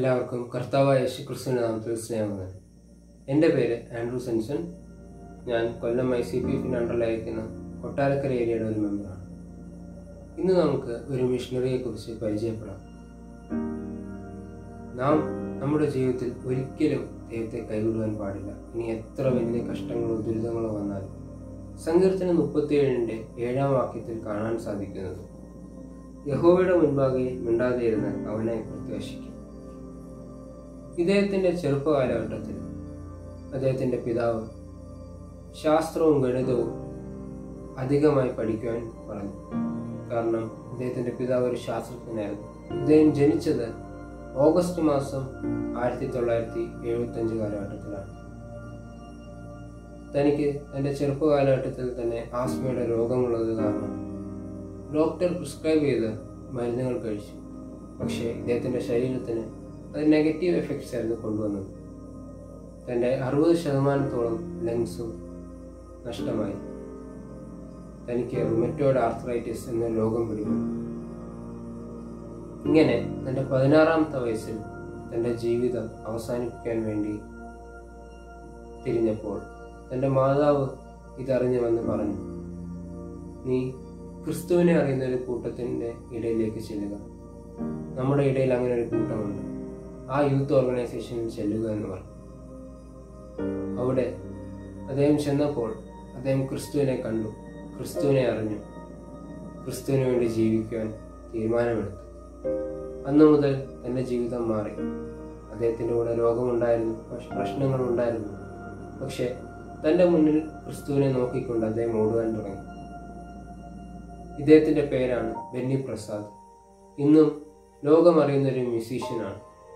എല്ലാവർക്കും കർത്താവായ യേശു ക്രിസ്തുവിൻ്റെ നാമത്തിൽ സ്നേഹമാണ് എൻ്റെ പേര് ആൻഡ്രൂ സെൻസൺ ഞാൻ കൊല്ലം ഐ സി പി എഫിന് അണ്ടറിലായിരിക്കുന്ന കൊട്ടാരക്കര ഏരിയയുടെ ഒരു മെമ്പറാണ് ഇന്ന് നമുക്ക് ഒരു മിഷണറിയെ കുറിച്ച് പരിചയപ്പെടാം നാം നമ്മുടെ ജീവിതത്തിൽ ഒരിക്കലും ദൈവത്തെ കൈവിടുവാൻ പാടില്ല ഇനി എത്ര വലിയ കഷ്ടങ്ങളോ ദുരിതങ്ങളോ വന്നാലും സങ്കീർത്തനം മുപ്പത്തിയേഴിൻ്റെ ഏഴാം വാക്യത്തിൽ കാണാൻ സാധിക്കുന്നത് യഹോവയുടെ മുൻപാകെ മിണ്ടാതെ ഇരുന്ന് അവനെ പ്രത്യാശിക്കും ഇദ്ദേഹത്തിന്റെ ചെറുപ്പകാലഘട്ടത്തിൽ അദ്ദേഹത്തിന്റെ പിതാവ് ശാസ്ത്രവും ഗണിതവും അധികമായി പഠിക്കുവാൻ പറഞ്ഞു കാരണം ഇദ്ദേഹത്തിന്റെ പിതാവ് ഒരു ശാസ്ത്രജ്ഞനായിരുന്നു ഇദ്ദേഹം ജനിച്ചത് ഓഗസ്റ്റ് മാസം ആയിരത്തി തൊള്ളായിരത്തി എഴുപത്തി അഞ്ച് കാലഘട്ടത്തിലാണ് തനിക്ക് തന്റെ ചെറുപ്പകാലഘട്ടത്തിൽ തന്നെ ആസ്മയുടെ രോഗമുള്ളത് കാരണം ഡോക്ടർ പ്രിസ്ക്രൈബ് ചെയ്ത മരുന്നുകൾ കഴിച്ചു പക്ഷേ ഇദ്ദേഹത്തിന്റെ ശരീരത്തിന് അത് നെഗറ്റീവ് എഫക്ട്സ് ആയിരുന്നു കൊണ്ടുവന്നത് തൻ്റെ അറുപത് ശതമാനത്തോളം ലങ്സും നഷ്ടമായി തനിക്ക് റുമറ്റോയിഡ് ആർത്രൈറ്റിസ് എന്ന രോഗം പിടിപെട്ടു ഇങ്ങനെ തൻ്റെ പതിനാറാമത്തെ വയസ്സിൽ തൻ്റെ ജീവിതം അവസാനിപ്പിക്കാൻ വേണ്ടി തിരിഞ്ഞപ്പോൾ തൻ്റെ മാതാവ് ഇതറിഞ്ഞു വന്ന് പറഞ്ഞു നീ ക്രിസ്തുവിനെ അറിയുന്ന ഒരു കൂട്ടത്തിൻ്റെ ഇടയിലേക്ക് ചെല്ലുക നമ്മുടെ ഇടയിൽ അങ്ങനെ ഒരു കൂട്ടമുണ്ട് ആ യൂത്ത് ഓർഗനൈസേഷനിൽ ചെല്ലുക എന്ന് പറഞ്ഞു അവിടെ അദ്ദേഹം ചെന്നപ്പോൾ അദ്ദേഹം ക്രിസ്തുവിനെ കണ്ടു ക്രിസ്തുവിനെ അറിഞ്ഞു ക്രിസ്തുവിന് വേണ്ടി ജീവിക്കുവാൻ തീരുമാനമെടുത്തു അന്നു മുതൽ തൻ്റെ ജീവിതം മാറി അദ്ദേഹത്തിൻ്റെ കൂടെ രോഗമുണ്ടായിരുന്നു പ്രശ്- പ്രശ്നങ്ങളുണ്ടായിരുന്നു പക്ഷേ തൻ്റെ മുന്നിൽ ക്രിസ്തുവിനെ നോക്കിക്കൊണ്ട് അദ്ദേഹം ഓടുവാൻ തുടങ്ങി ഇദ്ദേഹത്തിൻ്റെ പേരാണ് ബെന്നി പ്രസാദ് ഇന്നും ലോകമറിയുന്ന ഒരു മ്യൂസീഷ്യനാണ്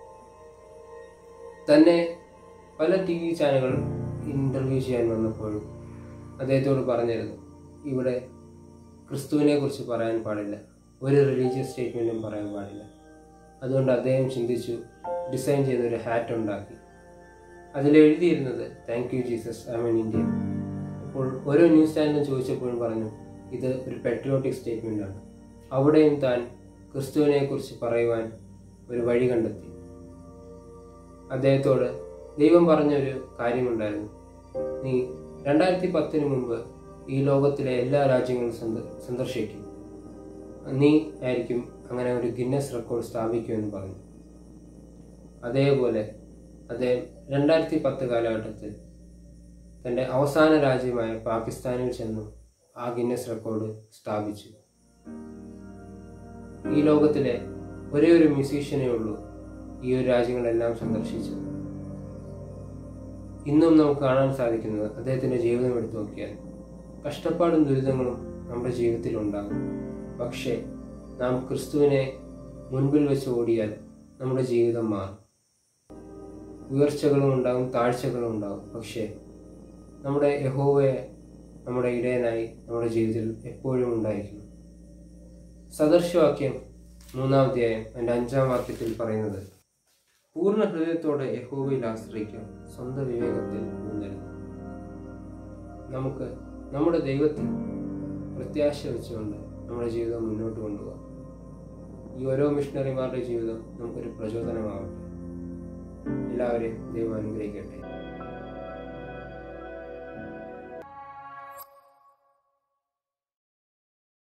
തന്നെ പല ടി വി ചാനലുകൾ ഇൻ്റർവ്യൂ ചെയ്യാൻ വന്നപ്പോഴും അദ്ദേഹത്തോട് പറഞ്ഞിരുന്നു ഇവിടെ ക്രിസ്തുവിനെ കുറിച്ച് പറയാൻ പാടില്ല ഒരു റിലീജിയസ് സ്റ്റേറ്റ്മെൻറ്റും പറയാൻ പാടില്ല അതുകൊണ്ട് അദ്ദേഹം ചിന്തിച്ചു ഡിസൈൻ ചെയ്ത ഒരു ഹാറ്റ് ഉണ്ടാക്കി അതിൽ എഴുതിയിരുന്നത് thank you Jesus I mean Indian അപ്പോൾ ഓരോ ന്യൂസ് ചാനലും ചോദിച്ചപ്പോഴും പറഞ്ഞു ഇത് ഒരു പെട്രിയോട്ടിക് സ്റ്റേറ്റ്മെൻ്റ് ആണ് അവിടെയും താൻ ക്രിസ്തുവിനെ കുറിച്ച് പറയുവാൻ ഒരു വഴി കണ്ടെത്തി അദ്ദേഹത്തോട് ദൈവം പറഞ്ഞൊരു കാര്യമുണ്ടായിരുന്നു നീ രണ്ടായിരത്തി പത്തിന് മുമ്പ് ഈ ലോകത്തിലെ എല്ലാ രാജ്യങ്ങളും സന്ദ- സന്ദർശിക്കും നീ ആയിരിക്കും അങ്ങനെ ഒരു ഗിന്നസ് റെക്കോർഡ് സ്ഥാപിക്കുമെന്ന് പറഞ്ഞു അതേപോലെ അദ്ദേഹം രണ്ടായിരത്തി പത്ത് കാലഘട്ടത്തിൽ തൻ്റെ അവസാന രാജ്യമായ പാകിസ്ഥാനിൽ ചെന്നു ആ ഗിന്നസ് റെക്കോർഡ് സ്ഥാപിച്ചു ഈ ലോകത്തിലെ ഒരേ ഒരു മ്യൂസീഷ്യനേ ഉള്ളൂ ഈ ഒരു രാജ്യങ്ങളെല്ലാം സന്ദർശിച്ചത് ഇന്നും നമുക്ക് കാണാൻ സാധിക്കുന്നത് അദ്ദേഹത്തിൻ്റെ ജീവിതം എടുത്തു നോക്കിയാൽ കഷ്ടപ്പാടും ദുരിതങ്ങളും നമ്മുടെ ജീവിതത്തിൽ ഉണ്ടാകും പക്ഷേ നാം ക്രിസ്തുവിനെ മുൻപിൽ വെച്ച് ഓടിയാൽ നമ്മുടെ ജീവിതം മാറും ഉയർച്ചകളും ഉണ്ടാകും താഴ്ചകളും ഉണ്ടാകും പക്ഷേ നമ്മുടെ യഹോവയെ നമ്മുടെ ഇടയനായി നമ്മുടെ ജീവിതത്തിൽ എപ്പോഴും ഉണ്ടായിരിക്കണം സദർശവാക്യം മൂന്നാം അധ്യായം എൻ്റെ അഞ്ചാം വാക്യത്തിൽ പറയുന്നത് പൂർണ്ണ ഹൃദയത്തോടെ യഹോവയിൽ ആശ്രയിക്കുക സ്വന്തം വിവേകത്തിൽ ഊന്നരുത് നമുക്ക് നമ്മുടെ ദൈവത്തിൽ പ്രത്യാശ വെച്ചുകൊണ്ട് നമ്മുടെ ജീവിതം മുന്നോട്ട് കൊണ്ടുപോകാം ഈ ഓരോ മിഷണറിമാരുടെ ജീവിതം നമുക്കൊരു പ്രചോദനമാവട്ടെ എല്ലാവരെയും ദൈവം അനുഗ്രഹിക്കട്ടെ